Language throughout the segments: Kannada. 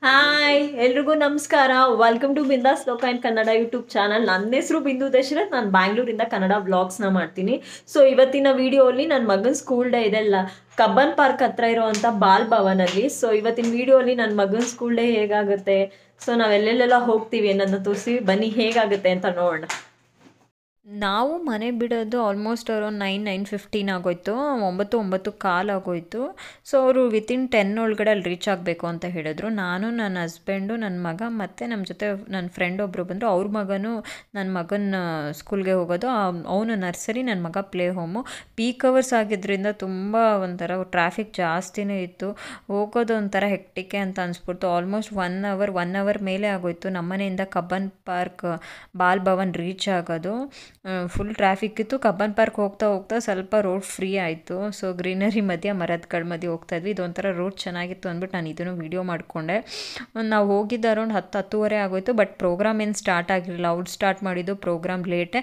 ಹಾಯ್ ಎಲ್ರಿಗೂ ನಮಸ್ಕಾರ ವೆಲ್ಕಮ್ ಟು ಬಿಂದಾಸ್ ಲೋಕ ಇನ್ ಕನ್ನಡ ಯೂಟ್ಯೂಬ್ ಚಾನಲ್ ನನ್ನ ಹೆಸರು ಬಿಂದು ದಶರಥ್ ನಾನು ಬ್ಯಾಂಗ್ಳೂರಿಂದ ಕನ್ನಡ ವ್ಲಾಗ್ಸ್ನ ಮಾಡ್ತೀನಿ ಸೊ ಇವತ್ತಿನ ವಿಡಿಯೋಲಿ ನನ್ನ ಮಗನ ಸ್ಕೂಲ್ ಡೇ ಇದೆಲ್ಲ ಕಬ್ಬನ್ ಪಾರ್ಕ್ ಹತ್ರ ಇರುವಂಥ ಬಾಲ್ ಭವನಲ್ಲಿ ಸೊ ಇವತ್ತಿನ ವಿಡಿಯೋಲಿ ನನ್ನ ಮಗನ ಸ್ಕೂಲ್ ಡೇ ಹೇಗಾಗುತ್ತೆ ಸೊ ನಾವೆಲ್ಲೆಲ್ಲೆಲ್ಲ ಹೋಗ್ತೀವಿ ಅನ್ನೋದನ್ನ ತೋರಿಸಿ ಬನ್ನಿ ಹೇಗಾಗುತ್ತೆ ಅಂತ ನೋಡೋಣ ನಾವು ಮನೆ ಬಿಡೋದು almost around nine nine fifteen ಆಗೋಯ್ತು ಒಂಬತ್ತು ಒಂಬತ್ತು ಕಾಲು ಆಗೋಯ್ತು ಸೊ ಅವರು ವಿತಿನ್ ಟೆನ್ ಒಳಗಡೆ ಅಲ್ಲಿ ರೀಚ್ ಆಗಬೇಕು ಅಂತ ಹೇಳಿದ್ರು ನಾನು ನನ್ನ ಹಸ್ಬೆಂಡು ನನ್ನ ಮಗ ಮತ್ತು ನಮ್ಮ ಜೊತೆ ನನ್ನ ಫ್ರೆಂಡ್ ಒಬ್ಬರು ಬಂದರು ಅವ್ರ ಮಗನೂ ನನ್ನ ಮಗನ ಸ್ಕೂಲ್ಗೆ ಹೋಗೋದು ಅವನು ನರ್ಸರಿ ನನ್ನ ಮಗ ಪ್ಲೇ ಹೋಮು ಪೀಕ್ ಅವರ್ಸ್ ಆಗಿದ್ದರಿಂದ ತುಂಬ ಒಂಥರ ಟ್ರಾಫಿಕ್ ಜಾಸ್ತಿನೇ ಇತ್ತು ಹೋಗೋದು ಒಂಥರ ಹೆಕ್ಟಿಕೆ ಅಂತ ಅನಿಸ್ಬಿಡ್ತು almost one hour one hour ಮೇಲೆ ಆಗೋಯ್ತು ನಮ್ಮನೆಯಿಂದ ಕಬ್ಬನ್ ಪಾರ್ಕ್ ಬಾಲ್ ಭವನ್ ರೀಚ್ ಆಗೋದು ಫುಲ್ ಟ್ರಾಫಿಕ್ ಇತ್ತು ಕಬ್ಬನ್ ಪಾರ್ಕ್ ಹೋಗ್ತಾ ಹೋಗ್ತಾ ಸ್ವಲ್ಪ ರೋಡ್ ಫ್ರೀ ಆಯಿತು ಸೊ ಗ್ರೀನರಿ ಮಧ್ಯೆ ಮರದಗಳ ಮಧ್ಯೆ ಹೋಗ್ತಾ ಇದ್ವಿ ಇದೊಂಥರ ರೋಡ್ ಚೆನ್ನಾಗಿತ್ತು ಅಂದ್ಬಿಟ್ಟು ನಾನು ಇದನ್ನು ವೀಡಿಯೋ ಮಾಡಿಕೊಂಡೆ ನಾವು ಹೋಗಿದ್ದು ಅರೌಂಡ್ ಹತ್ತು ಹತ್ತುವರೆ ಆಗೋಯ್ತು ಬಟ್ ಪ್ರೋಗ್ರಾಮ್ ಏನು ಸ್ಟಾರ್ಟ್ ಆಗಿರಲಿಲ್ಲ ಅವ್ರು ಸ್ಟಾರ್ಟ್ ಮಾಡಿದ್ದು ಪ್ರೋಗ್ರಾಮ್ ಲೇಟೆ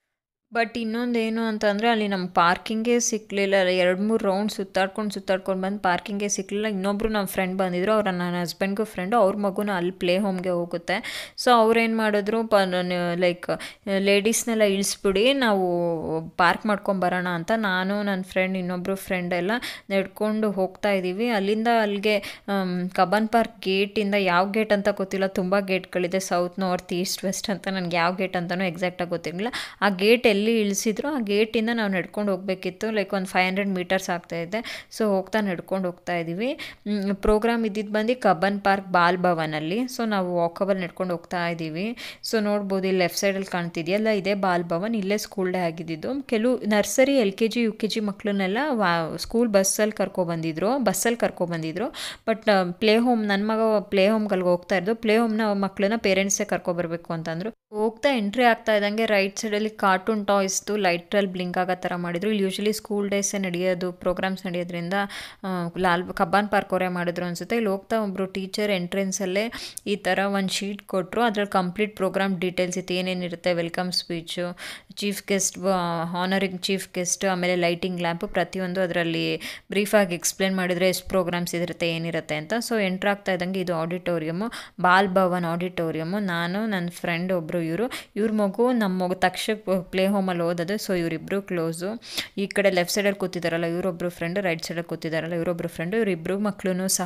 ಬಟ್ ಇನ್ನೊಂದೇನು ಅಂತಂದರೆ ಅಲ್ಲಿ ನಮ್ಮ ಪಾರ್ಕಿಂಗೇ ಸಿಕ್ಕಲಿಲ್ಲ ಎರಡು ಮೂರು ರೌಂಡ್ ಸುತ್ತಾಡ್ಕೊಂಡು ಸುತ್ತಾಡ್ಕೊಂಡು ಬಂದು ಪಾರ್ಕಿಂಗೇ ಸಿಕ್ಕಲಿಲ್ಲ ಇನ್ನೊಬ್ಬರು ನಮ್ಮ ಫ್ರೆಂಡ್ ಬಂದಿದ್ರು ಅವ್ರ ನನ್ನ ಹಸ್ಬೆಂಡ್ಗೂ ಫ್ರೆಂಡು ಅವ್ರ ಮಗುನ ಅಲ್ಲಿ ಪ್ಲೇ ಹೋಮ್ಗೆ ಹೋಗುತ್ತೆ ಸೊ ಅವ್ರೇನು ಮಾಡಿದ್ರು ಪ ಲೈಕ್ ಲೇಡೀಸ್ನೆಲ್ಲ ಇಳಿಸ್ಬಿಡಿ ನಾವು ಪಾರ್ಕ್ ಮಾಡ್ಕೊಂಬರೋಣ ಅಂತ ನಾನು ನನ್ನ ಫ್ರೆಂಡ್ ಇನ್ನೊಬ್ಬರು ಫ್ರೆಂಡ್ ಎಲ್ಲ ನಡ್ಕೊಂಡು ಹೋಗ್ತಾ ಇದ್ದೀವಿ ಅಲ್ಲಿಂದ ಅಲ್ಲಿಗೆ ಕಬ್ಬನ್ ಪಾರ್ಕ್ ಗೇಟಿಂದ ಯಾವ ಗೇಟ್ ಅಂತ ಗೊತ್ತಿಲ್ಲ ತುಂಬ ಗೇಟ್ಗಳಿದೆ ಸೌತ್ ನಾರ್ತ್ ಈಸ್ಟ್ ವೆಸ್ಟ್ ಅಂತ ನನಗೆ ಯಾವ ಗೇಟ್ ಅಂತಲೂ ಎಕ್ಸಾಕ್ಟಾಗಿ ಗೊತ್ತಿರಲಿಲ್ಲ ಆ ಗೇಟ್ ಎಲ್ಲಿ ಇಳಿಸಿದ್ರು ಆ ಗೇಟಿಂದ ನಾವು ನಡ್ಕೊಂಡು ಹೋಗಬೇಕಿತ್ತು ಲೈಕ್ ಒಂದು ಫೈವ್ ಹಂಡ್ರೆಡ್ ಮೀಟರ್ಸ್ ಆಗ್ತಾಯಿದೆ ಸೊ ಹೋಗ್ತಾ ನಡ್ಕೊಂಡು ಹೋಗ್ತಾ ಇದ್ದೀವಿ ಪ್ರೋಗ್ರಾಮ್ ಇದ್ದಿದ್ದು ಬಂದು ಕಬ್ಬನ್ ಪಾರ್ಕ್ ಬಾಲ್ ಭವನಲ್ಲಿ ಸೊ ನಾವು ವಾಕಬಲ್ ನಡ್ಕೊಂಡು ಹೋಗ್ತಾ ಇದ್ದೀವಿ ಸೊ ನೋಡ್ಬೋದು ಇಲ್ಲಿ ಲೆಫ್ಟ್ ಸೈಡಲ್ಲಿ ಕಾಣ್ತಿದೆಯಲ್ಲ ಇದೇ ಬಾಲ್ ಭವನ್ ಇಲ್ಲೇ ಸ್ಕೂಲ್ ಡೇ ಆಗಿದ್ದಿದ್ದು ಕೆಲವು nursery L K G U K G ಮಕ್ಕಳನ್ನೆಲ್ಲ ವಾ ಸ್ಕೂಲ್ ಬಸ್ಸಲ್ಲಿ ಕರ್ಕೊಬಂದಿದ್ರು ಬಸ್ಸಲ್ಲಿ ಕರ್ಕೊಬಂದಿದ್ರು ಬಟ್ ಪ್ಲೇ ಹೋಮ್ ನನ್ನ ಮಗ ಪ್ಲೇ ಹೋಮ್ಗಳಿಗೆ ಹೋಗ್ತಾ ಇದ್ದು ಪ್ಲೇ ಹೋಮ್ನ ಮಕ್ಕಳನ್ನ ಪೇರೆಂಟ್ಸೇ ಕರ್ಕೊಬರ್ಬೇಕು ಅಂತಂದರು ಹೋಗ್ತಾ ಎಂಟ್ರಿ ಆಗ್ತಾ ಇದ್ದಂಗೆ ರೈಟ್ ಸೈಡಲ್ಲಿ ಕಾರ್ಟೂನ್ ಟಾಯ್ಸ್ದು ಲೈಟ್ರಲ್ಲಿ ಬ್ಲಿಂಕ್ ಆಗೋ ಥರ ಮಾಡಿದ್ರು ಇಲ್ಲಿ ಯೂಶಲಿ ಸ್ಕೂಲ್ ಡೇಸೇ ನಡೆಯೋದು ಪ್ರೋಗ್ರಾಮ್ಸ್ ನಡೆಯೋದ್ರಿಂದ ಲಾಲ್ ಕಬ್ಬಾನ್ ಪಾರ್ಕ್ ಅವರೇ ಮಾಡಿದ್ರು ಅನಿಸುತ್ತೆ ಇಲ್ಲಿ ಹೋಗ್ತಾ ಒಬ್ಬರು ಟೀಚರ್ ಎಂಟ್ರೆನ್ಸಲ್ಲೇ ಈ ಥರ ಒಂದು ಶೀಟ್ ಕೊಟ್ಟರು ಅದ್ರಲ್ಲಿ ಕಂಪ್ಲೀಟ್ ಪ್ರೋಗ್ರಾಮ್ ಡೀಟೇಲ್ಸ್ ಇತ್ತು ಏನೇನಿರುತ್ತೆ welcome speech chief guest honouring chief guest ಆಮೇಲೆ ಲೈಟಿಂಗ್ ಲ್ಯಾಂಪು ಪ್ರತಿಯೊಂದು ಅದರಲ್ಲಿ ಬ್ರೀಫಾಗಿ ಎಕ್ಸ್ಪ್ಲೇನ್ ಮಾಡಿದರೆ ಎಷ್ಟು ಪ್ರೋಗ್ರಾಮ್ಸ್ ಇರುತ್ತೆ ಏನಿರುತ್ತೆ ಅಂತ ಸೊ ಎಂಟ್ರ್ ಆಗ್ತಾ ಇದ್ದಂಗೆ ಇದು ಆಡಿಟೋರಿಯಮು ಬಾಲ್ ಭವನ್ ಆಡಿಟೋರಿಯಮು ನಾನು ನನ್ನ ಫ್ರೆಂಡ್ ಒಬ್ಬರು ಇವರು ಇವ್ರ ಮಗು ನಮ್ಮ ಮಗು ತಕ್ಷಣ ಪ್ಲೇ ಹೋಮಲ್ಲಿ ಓದೋದು ಸೊ ಇವರಿಬ್ಬರು ಕ್ಲೋಸು ಈ ಕಡೆ ಲೆಫ್ಟ್ ಸೈಡಲ್ಲಿ ಕೂತಿದ್ದಾರಲ್ಲ ಇವರೊಬ್ಬರು ಫ್ರೆಂಡ್ ರೈಟ್ ಸೈಡಲ್ಲಿ ಕೂತಿದ್ದಾರಲ್ಲ ಇವರೊಬ್ಬರು ಫ್ರೆಂಡು ಇವರಿಬ್ಬರು ಮಕ್ಕಳು ಸಹ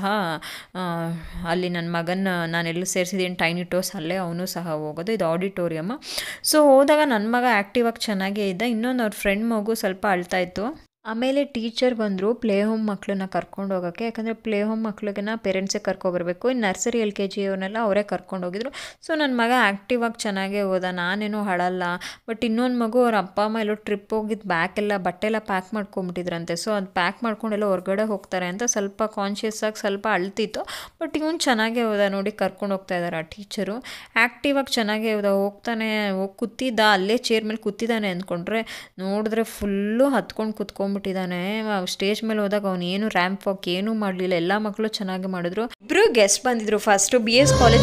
ಅಲ್ಲಿ ನನ್ನ ಮಗನ ನಾನೆಲ್ಲೂ ಸೇರಿಸಿದ್ದೀನಿ ಟೈನಿ ಟೋಸ್ ಅಲ್ಲೇ ಅವನು ಸಹ ಹೋಗೋದು ಇದು ಆಡಿಟೋರಿಯಮ್ ಸೊ ಹೋದಾಗ ನನ್ನ ಮಗ ಆ್ಯಕ್ಟಿವ್ ಆಗಿ ಚೆನ್ನಾಗೇ ಇದ್ದ ಇನ್ನೊಂದು ಅವ್ರ ಫ್ರೆಂಡ್ ಮಗು ಸ್ವಲ್ಪ ಅಳ್ತಾ ಇತ್ತು ಆಮೇಲೆ ಟೀಚರ್ ಬಂದರು ಪ್ಲೇ ಹೋಮ್ ಮಕ್ಕಳನ್ನ ಕರ್ಕೊಂಡು ಹೋಗೋಕ್ಕೆ ಯಾಕಂದರೆ ಪ್ಲೇ ಹೋಮ್ ಮಕ್ಳಿಗೆನ ಪೇರೆಂಟ್ಸೇ ಕರ್ಕೊಬರ್ಬೇಕು ಇನ್ನು ನರ್ಸರಿ ಎಲ್ ಕೆ ಜಿ ಅವ್ರನ್ನೆಲ್ಲ ಅವರೇ ಕರ್ಕೊಂಡು ಹೋಗಿದ್ರು ಸೊ ನನ್ನ ಮಗ ಆ್ಯಕ್ಟಿವ್ ಆಗಿ ಚೆನ್ನಾಗೇ ಹೋದ ನಾನೇನೋ ಹಾಳಲ್ಲ ಬಟ್ ಇನ್ನೊಂದು ಮಗು ಅವ್ರ ಅಪ್ಪ ಅಮ್ಮ ಎಲ್ಲೋ ಟ್ರಿಪ್ ಹೋಗಿದ್ದು ಬ್ಯಾಕ್ ಎಲ್ಲ ಬಟ್ಟೆ ಎಲ್ಲ ಪ್ಯಾಕ್ ಮಾಡ್ಕೊಂಬಿಟ್ಟಿದ್ರಂತೆ ಸೊ ಅದು ಪ್ಯಾಕ್ ಮಾಡ್ಕೊಂಡೆಲ್ಲ ಹೊರಗಡೆ ಹೋಗ್ತಾರೆ ಅಂತ ಸ್ವಲ್ಪ ಕಾನ್ಷಿಯಸ್ ಆಗಿ ಸ್ವಲ್ಪ ಅಳ್ತಿತ್ತು ಬಟ್ ಇವನು ಚೆನ್ನಾಗೇ ಹೋದ ನೋಡಿ ಕರ್ಕೊಂಡು ಹೋಗ್ತಾ ಇದ್ದಾರೆ ಆ ಟೀಚರು ಆ್ಯಕ್ಟಿವ್ ಆಗಿ ಚೆನ್ನಾಗೇ ಹೋದ ಹೋಗ್ತಾನೆ ಹೋಗಿ ಕೂತಿದ್ದ ಅಲ್ಲೇ ಚೇರ್ ಮೇಲೆ ಕೂತಿದ್ದಾನೆ ಅಂದ್ಕೊಂಡ್ರೆ ನೋಡಿದ್ರೆ ಫುಲ್ಲು ಹತ್ಕೊಂಡು ಕುತ್ಕೊಂಡು ಬಿಟ್ಟಿದ್ದಾನೆ ಸ್ಟೇಜ್ ಮೇಲೆ ಹೋದಾಗ ಅವನು ಏನು ರ್ಯಾಂಪ್ ವಾಕ್ ಏನೂ ಮಾಡಲಿಲ್ಲ ಎಲ್ಲ ಮಕ್ಕಳು ಚೆನ್ನಾಗಿ ಮಾಡಿದ್ರು ಇಬ್ಬರು ಗೆಸ್ಟ್ ಬಂದಿದ್ರು ಫಸ್ಟು ಬಿ ಎಸ್ ಕಾಲೇಜ್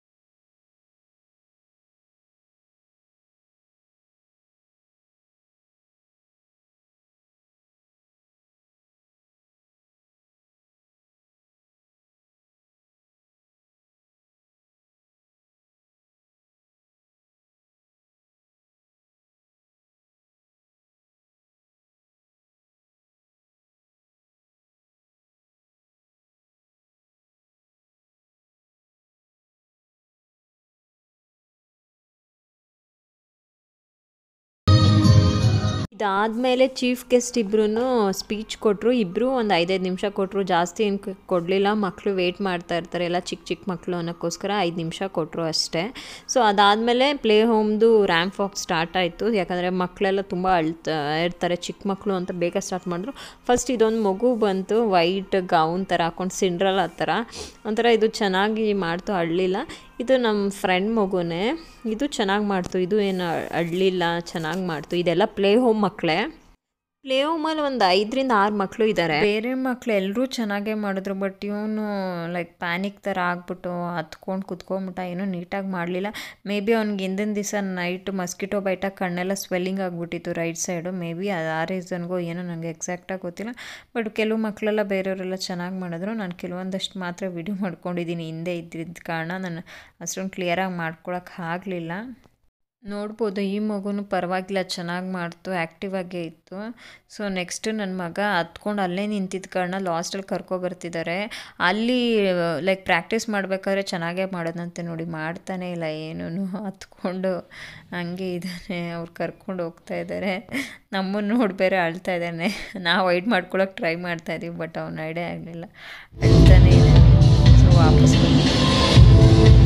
ಇದಾದಮೇಲೆ ಚೀಫ್ ಗೆಸ್ಟ್ ಇಬ್ಬರೂ ಸ್ಪೀಚ್ ಕೊಟ್ಟರು ಇಬ್ಬರು ಒಂದು ಐದೈದು ನಿಮಿಷ ಕೊಟ್ಟರು ಜಾಸ್ತಿ ಏನು ಕೊಡಲಿಲ್ಲ ಮಕ್ಕಳು ವೆಯ್ಟ್ ಮಾಡ್ತಾ ಇರ್ತಾರೆ ಎಲ್ಲ ಚಿಕ್ಕ ಚಿಕ್ಕ ಮಕ್ಕಳು ಅನ್ನೋಕ್ಕೋಸ್ಕರ ಐದು ನಿಮಿಷ ಕೊಟ್ಟರು ಅಷ್ಟೇ ಸೊ ಅದಾದಮೇಲೆ ಪ್ಲೇ ಹೋಮ್ದು ರ್ಯಾಂಪ್ ವಾಕ್ ಸ್ಟಾರ್ಟ್ ಆಯಿತು ಯಾಕಂದರೆ ಮಕ್ಕಳೆಲ್ಲ ತುಂಬ ಅಳ್ತಾ ಇರ್ತಾರೆ ಚಿಕ್ಕ ಮಕ್ಕಳು ಅಂತ ಬೇಗ ಸ್ಟಾರ್ಟ್ ಮಾಡಿದ್ರು ಫಸ್ಟ್ ಇದೊಂದು ಮಗು ಬಂತು ವೈಟ್ ಗೌನ್ ಥರ ಹಾಕೊಂಡು ಸಿಂಡ್ರಲ್ ಆ ಥರ ಒಂಥರ ಇದು ಚೆನ್ನಾಗಿ ಮಾಡ್ತು ಅಳ್ಳಿಲ್ಲ ಇದು ನಮ್ಮ ಫ್ರೆಂಡ್ ಮಗುನೇ ಇದು ಚೆನ್ನಾಗಿ ಮಾಡ್ತು ಇದು ಏನು ಅಳ್ಳಿಲ್ಲ ಚೆನ್ನಾಗಿ ಮಾಡ್ತು ಇದೆಲ್ಲ ಪ್ಲೇ ಹೋಮ್ ಮಕ್ಕಳೇ ಪ್ಲೇ ಹೋಮಲ್ಲಿ ಒಂದು ಐದರಿಂದ ಆರು ಮಕ್ಕಳು ಇದ್ದಾರೆ ಬೇರೆ ಮಕ್ಳು ಎಲ್ಲರೂ ಚೆನ್ನಾಗೇ ಮಾಡಿದ್ರು ಬಟ್ ಇವನು ಲೈಕ್ ಪ್ಯಾನಿಕ್ ಥರ ಆಗ್ಬಿಟ್ಟು ಹತ್ಕೊಂಡು ಕುತ್ಕೊಂಬಿಟ್ಟ ಏನೂ ನೀಟಾಗಿ ಮಾಡಲಿಲ್ಲ ಮೇ ಬಿ ಅವ್ನಿಗೆ ಹಿಂದಿನ ದಿವಸ ನೈಟ್ ಮಸ್ಕಿಟೋ ಬೈಟಾಗ ಕಣ್ಣೆಲ್ಲ ಸ್ವೆಲ್ಲಿಂಗ್ ಆಗಿಬಿಟ್ಟಿತ್ತು ರೈಟ್ ಸೈಡು ಮೇ ಬಿ ಅದು ಆ ರೀಸನ್ಗೋ ಏನೋ ನನಗೆ ಎಕ್ಸಾಕ್ಟಾಗಿ ಗೊತ್ತಿಲ್ಲ ಬಟ್ ಕೆಲವು ಮಕ್ಕಳೆಲ್ಲ ಬೇರೆಯವರೆಲ್ಲ ಚೆನ್ನಾಗಿ ಮಾಡಿದ್ರು ನಾನು ಕೆಲವೊಂದಷ್ಟು ಮಾತ್ರ ವಿಡಿಯೋ ಮಾಡ್ಕೊಂಡಿದ್ದೀನಿ ಹಿಂದೆ ಇದ್ದಿದ್ದ ಕಾರಣ ನಾನು ಅಷ್ಟೊಂದು ಕ್ಲಿಯರಾಗಿ ಮಾಡ್ಕೊಳಕ್ಕೆ ಆಗಲಿಲ್ಲ ನೋಡ್ಬೋದು ಈ ಮಗುನು ಪರವಾಗಿಲ್ಲ ಚೆನ್ನಾಗಿ ಮಾಡ್ತು ಆ್ಯಕ್ಟಿವ್ ಆಗೇ ಇತ್ತು ಸೊ ನೆಕ್ಸ್ಟ್ ನನ್ನ ಮಗ ಹತ್ಕೊಂಡು ಅಲ್ಲೇ ನಿಂತಿದ್ದ ಕಾರಣ ಲಾಸ್ಟಲ್ಲಿ ಕರ್ಕೊಬರ್ತಿದ್ದಾರೆ ಅಲ್ಲಿ ಲೈಕ್ ಪ್ರಾಕ್ಟೀಸ್ ಮಾಡಬೇಕಾದ್ರೆ ಚೆನ್ನಾಗೇ ಮಾಡೋದಂತೆ ನೋಡಿ ಮಾಡ್ತಾನೆ ಇಲ್ಲ ಏನೂ ಹತ್ಕೊಂಡು ಹಂಗೆ ಇದ್ದಾನೆ ಅವ್ರು ಕರ್ಕೊಂಡು ಹೋಗ್ತಾ ಇದ್ದಾರೆ ನಮ್ಮನ್ನು ನೋಡಿ ಬೇರೆ ಅಳ್ತಾ ಇದ್ದಾನೆ ನಾವು ವೈಟ್ ಮಾಡ್ಕೊಳಕ್ಕೆ ಟ್ರೈ ಮಾಡ್ತಾ ಇದೀವಿ ಬಟ್ ಅವ್ನು ಐಡಿಯಾ ಆಗಲಿಲ್ಲ ಅಳ್ತಾನೆ ಇದ್ದಾನೆ ಸೊ ವಾಪಸ್ ಬಂದ್ವಿ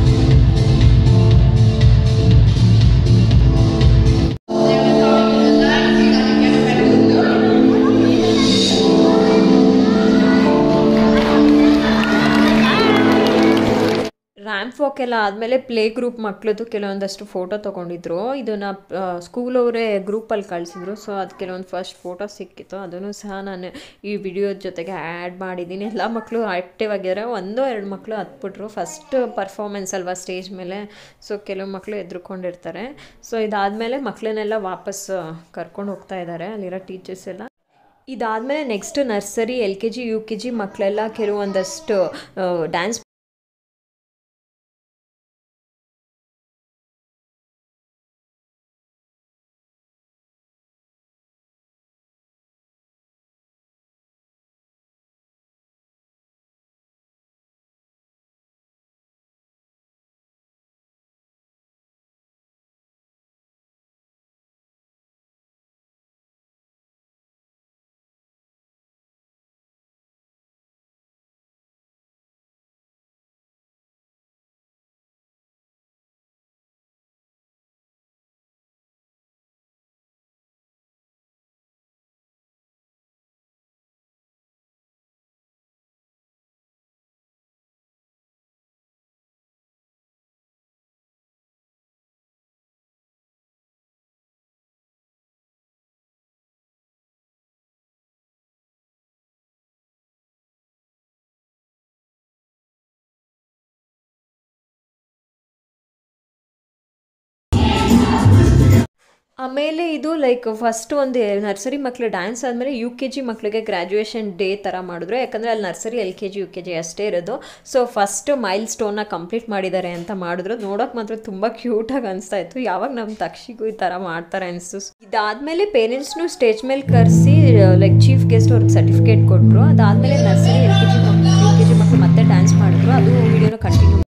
ರ್ಯಾಂಪ್ ವಾಕ್ ಎಲ್ಲ ಆದಮೇಲೆ ಪ್ಲೇ ಗ್ರೂಪ್ ಮಕ್ಕಳದ್ದು ಕೆಲವೊಂದಷ್ಟು ಫೋಟೋ ತೊಗೊಂಡಿದ್ರು ಇದನ್ನು ಸ್ಕೂಲ್ ಅವರೇ ಗ್ರೂಪಲ್ಲಿ ಕಳಿಸಿದ್ರು ಸೊ ಅದು ಕೆಲವೊಂದು ಫಸ್ಟ್ ಫೋಟೋ ಸಿಕ್ಕಿತ್ತು ಅದನ್ನು ಸಹ ನಾನು ಈ ವಿಡಿಯೋದ ಜೊತೆಗೆ ಆ್ಯಡ್ ಮಾಡಿದ್ದೀನಿ ಎಲ್ಲ ಮಕ್ಕಳು ಆ್ಯಕ್ಟಿವ್ ಆಗಿದ್ದಾರೆ ಒಂದೋ ಎರಡು ಮಕ್ಕಳು ಹತ್ಬಿಟ್ರು ಫಸ್ಟ್ ಪರ್ಫಾರ್ಮೆನ್ಸ್ ಅಲ್ವಾ ಸ್ಟೇಜ್ ಮೇಲೆ ಸೊ ಕೆಲವು ಮಕ್ಕಳು ಎದ್ರುಕೊಂಡಿರ್ತಾರೆ ಸೊ ಇದಾದಮೇಲೆ ಮಕ್ಕಳನ್ನೆಲ್ಲ ವಾಪಸ್ ಕರ್ಕೊಂಡು ಹೋಗ್ತಾ ಇದ್ದಾರೆ ಅಲ್ಲಿರೋ ಟೀಚರ್ಸ್ ಎಲ್ಲ ಇದಾದಮೇಲೆ next nursery L K G U K G ಮಕ್ಕಳೆಲ್ಲ ಕೆಲವೊಂದಷ್ಟು ಡ್ಯಾನ್ಸ್ ಆಮೇಲೆ ಇದು ಲೈಕ್ ಫಸ್ಟ್ ಒಂದು ನರ್ಸರಿ ಮಕ್ಕಳು ಡ್ಯಾನ್ಸ್ ಆದಮೇಲೆ ಯು ಕೆ ಜಿ ಮಕ್ಕಳಿಗೆ ಗ್ರ್ಯಾಜುಯೇಷನ್ ಡೇ ಥರ ಮಾಡಿದ್ರು ಯಾಕಂದರೆ ಅಲ್ಲಿ nursery L K G U K G ಅಷ್ಟೇ ಇರೋದು ಸೊ ಫಸ್ಟ್ ಮೈಲ್ ಸ್ಟೋನ್ನ ಕಂಪ್ಲೀಟ್ ಮಾಡಿದ್ದಾರೆ ಅಂತ ಮಾಡಿದ್ರು ನೋಡೋಕೆ ಮಾತ್ರ ತುಂಬ ಕ್ಯೂಟಾಗಿ ಅನಿಸ್ತಾ ಇತ್ತು ಯಾವಾಗ ನಮ್ಮ ತಕ್ಷಿಗೂ ಈ ಥರ ಮಾಡ್ತಾರೆ ಅನಿಸ್ತು ಇದಾದಮೇಲೆ ಪೇರೆಂಟ್ಸ್ನು ಸ್ಟೇಜ್ ಮೇಲೆ ಕರೆಸಿ ಲೈಕ್ ಚೀಫ್ ಗೆಸ್ಟ್ ಅವ್ರಿಗೆ ಸರ್ಟಿಫಿಕೇಟ್ ಕೊಟ್ಟರು ಅದಾದಮೇಲೆ ನರ್ಸರಿ ಎಲ್ ಕೆ ಜಿ ಮಕ್ಕಳು ಯು ಕೆ ಜಿ ಮಕ್ಕಳು ಮತ್ತೆ ಡ್ಯಾನ್ಸ್ ಮಾಡಿದ್ರು ಅದು ವಿಡಿಯೋನ ಕಂಟಿನ್ಯೂ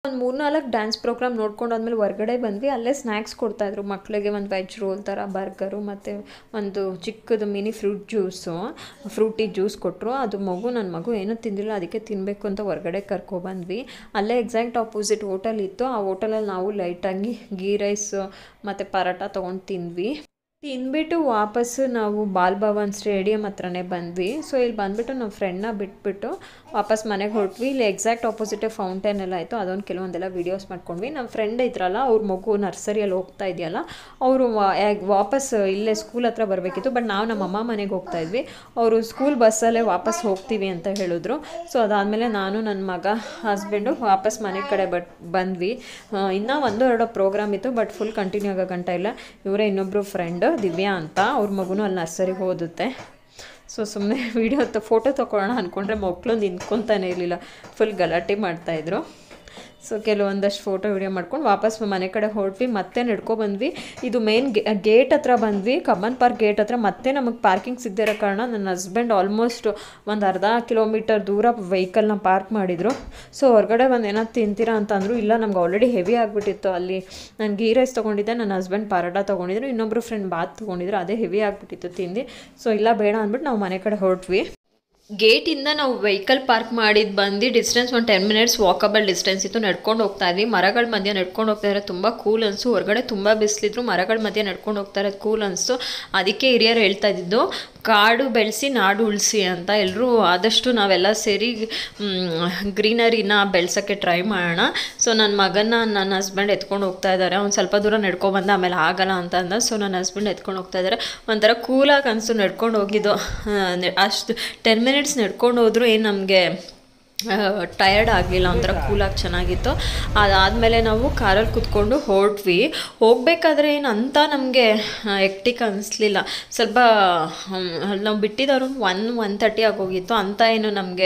ಒಂದು ಮೂರ್ನಾಲ್ಕು ಡ್ಯಾನ್ಸ್ ಪ್ರೋಗ್ರಾಮ್ ನೋಡ್ಕೊಂಡು ಆದ್ಮೇಲೆ ಹೊರ್ಗಡೆ ಬಂದ್ವಿ ಅಲ್ಲೇ ಸ್ನ್ಯಾಕ್ಸ್ ಕೊಡ್ತಾಯಿದ್ರು ಮಕ್ಕಳಿಗೆ ಒಂದು ವೆಜ್ ರೋಲ್ ಥರ ಬರ್ಗರು ಮತ್ತು ಒಂದು ಚಿಕ್ಕದು mini fruit juice Frooti juice ಕೊಟ್ಟರು ಅದು ಮಗು ನನ್ನ ಮಗು ಏನೂ ತಿಂದಿಲ್ಲ ಅದಕ್ಕೆ ತಿನ್ನಬೇಕು ಅಂತ ಹೊರ್ಗಡೆ ಕರ್ಕೊಬಂದ್ವಿ ಅಲ್ಲೇ ಎಕ್ಸಾಕ್ಟ್ ಆಪೋಸಿಟ್ ಹೋಟೆಲ್ ಇತ್ತು ಆ ಹೋಟೆಲಲ್ಲಿ ನಾವು ಲೈಟಾಗಿ ಗೀ ರೈಸ್ ಮತ್ತು ಪರೋಟ ತೊಗೊಂಡು ತಿಂದ್ವಿ ತಿಂದ್ಬಿಟ್ಟು ವಾಪಸ್ಸು ನಾವು ಬಾಲ್ ಭವನ್ ಸ್ಟೇಡಿಯಂ ಹತ್ರನೇ ಬಂದ್ವಿ ಸೊ ಇಲ್ಲಿ ಬಂದ್ಬಿಟ್ಟು ನಮ್ಮ ಫ್ರೆಂಡ್ನ ಬಿಟ್ಬಿಟ್ಟು ವಾಪಸ್ ಮನೆಗೆ ಹೊರಟ್ವಿ ಇಲ್ಲಿ ಎಕ್ಸಾಕ್ಟ್ ಆಪೋಸಿಟೇ ಫೌಂಟೇನ್ ಎಲ್ಲ ಇತ್ತು ಅದೊಂದು ಕೆಲವೊಂದೆಲ್ಲ ವೀಡಿಯೋಸ್ ಮಾಡ್ಕೊಂಡ್ವಿ ನಮ್ಮ ಫ್ರೆಂಡ್ ಇದ್ರಲ್ಲ ಅವ್ರ ಮಗು ನರ್ಸರಿಯಲ್ಲಿ ಹೋಗ್ತಾ ಇದೆಯಲ್ಲ ಅವರು ವಾಪಸ್ ಇಲ್ಲೇ ಸ್ಕೂಲ್ ಹತ್ರ ಬರಬೇಕಿತ್ತು ಬಟ್ ನಾವು ನಮ್ಮ ಅಮ್ಮ ಮನೆಗೆ ಹೋಗ್ತಾ ಇದ್ವಿ ಅವರು ಸ್ಕೂಲ್ ಬಸ್ಸಲ್ಲೇ ವಾಪಸ್ ಹೋಗ್ತೀವಿ ಅಂತ ಹೇಳಿದ್ರು ಸೊ ಅದಾದಮೇಲೆ ನಾನು ನನ್ನ ಮಗ ಹಸ್ಬೆಂಡು ವಾಪಸ್ ಮನೆ ಕಡೆ ಬಟ್ ಬಂದ್ವಿ ಇನ್ನೂ ಒಂದು ಎರಡು ಪ್ರೋಗ್ರಾಮ್ ಇತ್ತು ಬಟ್ ಫುಲ್ ಕಂಟಿನ್ಯೂ ಆಗೋ ಗಂಟ ಇಲ್ಲ ಇವರೇ ಇನ್ನೊಬ್ಬರು ಫ್ರೆಂಡ್ ದಿವ್ಯಾ ಅಂತ ಅವ್ರ ಮಗುನೂ ಅಲ್ಲಿ ನರ್ಸರಿಗೆ ಓದುತ್ತೆ ಸೊ ಸುಮ್ಮನೆ ವೀಡಿಯೋ ಫೋಟೋ ತೊಗೊಳ್ಳೋಣ ಅಂದ್ಕೊಂಡ್ರೆ ಮಕ್ಕಳು ನಿಂತ್ಕೊತಾನೆ ಇರಲಿಲ್ಲ ಫುಲ್ ಗಲಾಟೆ ಮಾಡ್ತಾಯಿದ್ರು ಸೊ ಕೆಲವೊಂದಷ್ಟು ಫೋಟೋ ವಿಡಿಯೋ ಮಾಡ್ಕೊಂಡು ವಾಪಸ್ ಮನೆ ಕಡೆ ಹೊರಟ್ವಿ ಮತ್ತೆ ನಡ್ಕೊ ಬಂದ್ವಿ ಇದು ಮೇನ್ ಗೇಟ್ ಹತ್ರ ಬಂದ್ವಿ ಕಬ್ಬನ್ ಪಾರ್ಕ್ ಗೇಟ್ ಹತ್ರ ಮತ್ತೆ ನಮಗೆ ಪಾರ್ಕಿಂಗ್ ಸಿಗದಿರೋ ಕಾರಣ ನನ್ನ ಹಸ್ಬೆಂಡ್ ಆಲ್ಮೋಸ್ಟ್ ಒಂದು ಅರ್ಧ ಕಿಲೋಮೀಟರ್ ದೂರ ವೆಹಿಕಲ್ನ ಪಾರ್ಕ್ ಮಾಡಿದರು ಸೊ ಹೊರಗಡೆ ಬಂದು ಏನಾದ್ರು ತಿಂತೀರಾ ಅಂತ ಅಂದರು ಇಲ್ಲ ನಮ್ಗೆ ಆಲ್ರೆಡಿ ಹೆವಿ ಆಗಿಬಿಟ್ಟಿತ್ತು ಅಲ್ಲಿ ನಾನು ಗೀ ರೈಸ್ ತೊಗೊಂಡಿದ್ದೆ ನನ್ನ ಹಸ್ಬೆಂಡ್ ಪರೋಟ ತೊಗೊಂಡಿದ್ರು ಇನ್ನೊಬ್ಬರು ಫ್ರೆಂಡ್ ಬಾತ್ ತೊಗೊಂಡಿದ್ರು ಅದೇ ಹೆವಿ ಆಗಿಬಿಟ್ಟಿತ್ತು ತಿಂದು ಸೊ ಇಲ್ಲ ಬೇಡ ಅಂದ್ಬಿಟ್ಟು ನಾವು ಮನೆ ಕಡೆ ಹೊರಟ್ವಿ ಗೇಟಿಂದ ನಾವು ವೆಹಿಕಲ್ ಪಾರ್ಕ್ ಮಾಡಿದ್ದು ಬಂದು ಡಿಸ್ಟೆನ್ಸ್ ಒಂದು ಟೆನ್ ಮಿನಿಟ್ಸ್ ವಾಕಬಲ್ ಡಿಸ್ಟೆನ್ಸ್ ಇತ್ತು ನಡ್ಕೊಂಡು ಹೋಗ್ತಾ ಇದ್ವಿ ಮರಗಳ ಮಧ್ಯೆ ನಡ್ಕೊಂಡು ಹೋಗ್ತಾ ಇದ್ರೆ ತುಂಬ ಕೂಲ್ ಅನಿಸ್ತು ಹೊರಗಡೆ ತುಂಬ ಬಿಸಿಲಿದ್ರು ಮರಗಳ ಮಧ್ಯೆ ನಡ್ಕೊಂಡು ಹೋಗ್ತಾ ಇರೋದು ಕೂಲ್ ಅನಿಸ್ತು ಅದಕ್ಕೆ ಹಿರಿಯರು ಹೇಳ್ತಾ ಇದ್ದಿದ್ದು ಕಾಡು ಬೆಳೆಸಿ ನಾಡು ಉಳಿಸಿ ಅಂತ ಎಲ್ಲರೂ ಆದಷ್ಟು ನಾವೆಲ್ಲ ಸೇರಿ ಗ್ರೀನರಿನ ಬೆಳ್ಸೋಕ್ಕೆ ಟ್ರೈ ಮಾಡೋಣ ಸೊ ನನ್ನ ಮಗನ ನನ್ನ ಹಸ್ಬೆಂಡ್ ಎತ್ಕೊಂಡು ಹೋಗ್ತಾ ಇದ್ದಾರೆ ಅವ್ನು ಸ್ವಲ್ಪ ದೂರ ನಡ್ಕೊಬಂದ ಆಮೇಲೆ ಆಗಲ್ಲ ಅಂತ ಅಂದ ಸೊ ನನ್ನ ಹಸ್ಬೆಂಡ್ ಎತ್ಕೊಂಡು ಹೋಗ್ತಾ ಇದ್ದಾರೆ ಒಂಥರ ಕೂಲಾಗಿ ಅನಿಸ್ತು ನಡ್ಕೊಂಡು ಹೋಗಿದ್ದು ಅಷ್ಟು ಟೆನ್ ಮಿನಿಟ್ಸ್ ನಡ್ಕೊಂಡು ಹೋದ್ರು ಏನು ನಮಗೆ ಟಯರ್ಡ್ ಆಗಲಿಲ್ಲ ಒಂಥರ ಕೂಲಾಗಿ ಚೆನ್ನಾಗಿತ್ತು ಅದಾದಮೇಲೆ ನಾವು ಕಾರಲ್ಲಿ ಕುತ್ಕೊಂಡು ಹೊರಟ್ವಿ ಹೋಗಬೇಕಾದ್ರೆ ಏನು ಅಂತ ನಮಗೆ ಎಕ್ಟಿಕ್ ಅನ್ನಿಸ್ಲಿಲ್ಲ ಸ್ವಲ್ಪ ನಾವು ಬಿಟ್ಟಿದ್ದವರು ಒನ್ ಒನ್ ತರ್ಟಿ ಆಗೋಗಿತ್ತು ಅಂತ ಏನು ನಮಗೆ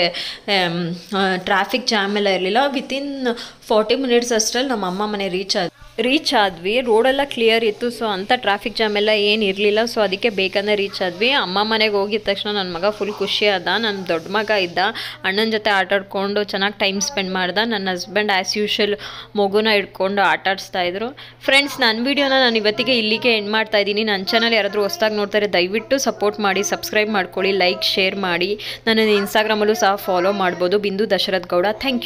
ಟ್ರಾಫಿಕ್ ಜಾಮ್ ಎಲ್ಲ ಇರಲಿಲ್ಲ ವಿತಿನ್ ಫಾರ್ಟಿ ಮಿನಿಟ್ಸ್ ಅಷ್ಟರಲ್ಲಿ ನಮ್ಮ ಅಮ್ಮ ಮನೆ ರೀಚ್ ಆದ ರೀಚ್ ಆದ್ವಿ ರೋಡೆಲ್ಲ ಕ್ಲಿಯರ್ ಇತ್ತು ಸೊ ಅಂಥ ಟ್ರಾಫಿಕ್ ಜಾಮ್ ಎಲ್ಲ ಏನು ಇರಲಿಲ್ಲ ಸೊ ಅದಕ್ಕೆ ಬೇಕಂದ್ರೆ ರೀಚ್ ಆದ್ವಿ ಅಮ್ಮ ಮನೆಗೆ ಹೋಗಿದ ತಕ್ಷಣ ನನ್ನ ಮಗ ಫುಲ್ ಖುಷಿ ಆದ ನನ್ನ ದೊಡ್ಡ ಮಗ ಇದ್ದ ಅಣ್ಣನ ಜೊತೆ ಆಟ ಆಡ್ಕೊಂಡು ಚೆನ್ನಾಗಿ ಟೈಮ್ ಸ್ಪೆಂಡ್ ಮಾಡ್ದೆ ನನ್ನ ಹಸ್ಬೆಂಡ್ ಆ್ಯಸ್ ಯೂಶಲ್ ಮಗುನ ಹಿಡ್ಕೊಂಡು ಆಟ ಆಡಿಸ್ತಾ ಇದ್ರು ಫ್ರೆಂಡ್ಸ್ ನನ್ನ ವೀಡಿಯೋನ ನಾನು ಇವತ್ತಿಗೆ ಇಲ್ಲಿಗೆ ಎಂಡ್ ಮಾಡ್ತಾ ಇದ್ದೀನಿ ನನ್ನ ಚಾನಲ್ ಯಾರಾದರೂ ಹೊಸ್ದಾಗಿ ನೋಡ್ತಾರೆ ದಯವಿಟ್ಟು ಸಪೋರ್ಟ್ ಮಾಡಿ ಸಬ್ಸ್ಕ್ರೈಬ್ ಮಾಡ್ಕೊಳ್ಳಿ ಲೈಕ್ ಶೇರ್ ಮಾಡಿ ನನ್ನ ಇನ್ಸ್ಟಾಗ್ರಾಮಲ್ಲೂ ಸಹ ಫಾಲೋ ಮಾಡ್ಬೋದು ಬಿಂದು ದಶರಥ್ ಗೌಡ ಥ್ಯಾಂಕ್ ಯು